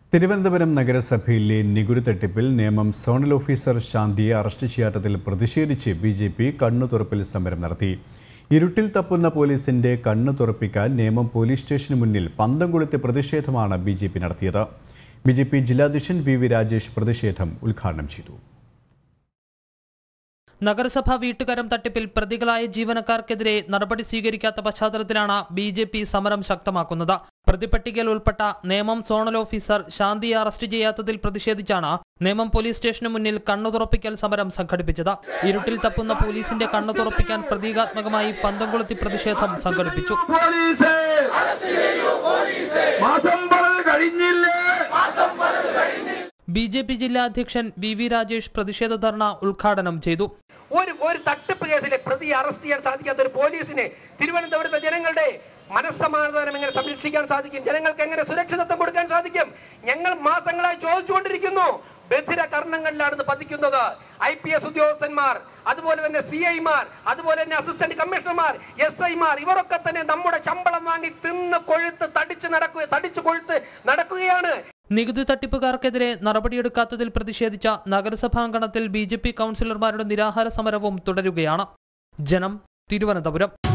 തിരുവനന്തപുരം നഗരസഭയിലെ നികുതി തട്ടിപ്പിൽ നിയമം സോണൽ ഓഫീസർ ശാന്തിയെ അറസ്റ്റ് ചെയ്യാത്തതിൽ പ്രതിഷേധിച്ച് ബി ജെ പി കണ്ണു തുറപ്പിൽ സമരം നടത്തി ഇരുട്ടിൽ തപ്പുന്ന പോലീസിന്റെ കണ്ണു തുറപ്പിക്കാൻ നിയമം പോലീസ് സ്റ്റേഷന് മുന്നിൽ പന്തം കൊളുത്തി പ്രതിഷേധമാണ് ബി ജെ പി നടത്തിയത് ബി ജെ പി ജില്ലാധ്യക്ഷൻ വി വി രാജേഷ് പ്രതിഷേധം ഉദ്ഘാടനം ചെയ്തു നഗരസഭ വീട്ടുകരം തട്ടിപ്പിൽ പ്രതികളായ ജീവനക്കാർക്കെതിരെ നടപടി സ്വീകരിക്കാത്ത പശ്ചാത്തലത്തിലാണ് ബി ജെ പി സമരം ശക്തമാക്കുന്നത് പ്രതിപട്ടികയിൽ ഉൾപ്പെട്ട നേമം സോണൽ ഓഫീസർ ശാന്തിയെ അറസ്റ്റ് ചെയ്യാത്തതിൽ പ്രതിഷേധിച്ചാണ് നേമം പോലീസ് സ്റ്റേഷന് മുന്നിൽ കണ്ണു തുറപ്പിക്കൽ സമരം സംഘടിപ്പിച്ചത് ഇരുട്ടിൽ തപ്പുന്ന പോലീസിന്റെ കണ്ണു തുറപ്പിക്കാൻ പ്രതീകാത്മകമായി പന്തം കൊളുത്തി പ്രതിഷേധം സംഘടിപ്പിച്ചു പോലീസ് മാസം പലത് കഴിഞ്ഞില്ലേ ബി ജെ പി ജില്ലാ അധ്യക്ഷൻ വി വി രാജേഷ് പ്രതിഷേധ ധർണ ഉദ്ഘാടനം ചെയ്തു ഒരു ഒരു തട്ടിപ്പ് കേസിലെ പ്രതിയെ അറസ്റ്റ് ചെയ്യാൻ സാധിക്കാത്ത ഒരു പോലീസിനെ തിരുവനന്തപുരത്തെ ജനങ്ങളുടെ മനസ്സമാധാനം എങ്ങനെ സംരക്ഷിക്കാൻ സാധിക്കും ജനങ്ങൾക്ക് എങ്ങനെ സുരക്ഷിതത്വം കൊടുക്കാൻ സാധിക്കും ഞങ്ങൾ മാസങ്ങളായി ചോദിച്ചുകൊണ്ടിരിക്കുന്നു ബധിര കർണങ്ങളിലാണ് ഇത് പതിക്കുന്നത് ഐ പി എസ് ഉദ്യോഗസ്ഥന്മാർ അതുപോലെ തന്നെ സി ഐമാർ അതുപോലെ തന്നെ അസിസ്റ്റന്റ് കമ്മീഷണർമാർ എസ് ഐമാർ ഇവരൊക്കെ തന്നെ നമ്മുടെ ശമ്പളം വാങ്ങി തിന്ന് കൊഴുത്ത് തടിച്ച് നടക്കുക തടിച്ചു കൊഴുത്ത് നടക്കുകയാണ് നികുതി തട്ടിപ്പുകാർക്കെതിരെ നടപടിയെടുക്കാത്തതിൽ പ്രതിഷേധിച്ച നഗരസഭാങ്കണത്തിൽ ബി ജെ പി കൗൺസിലർമാരുടെ നിരാഹാര സമരവും തുടരുകയാണ് ജനം തിരുവനന്തപുരം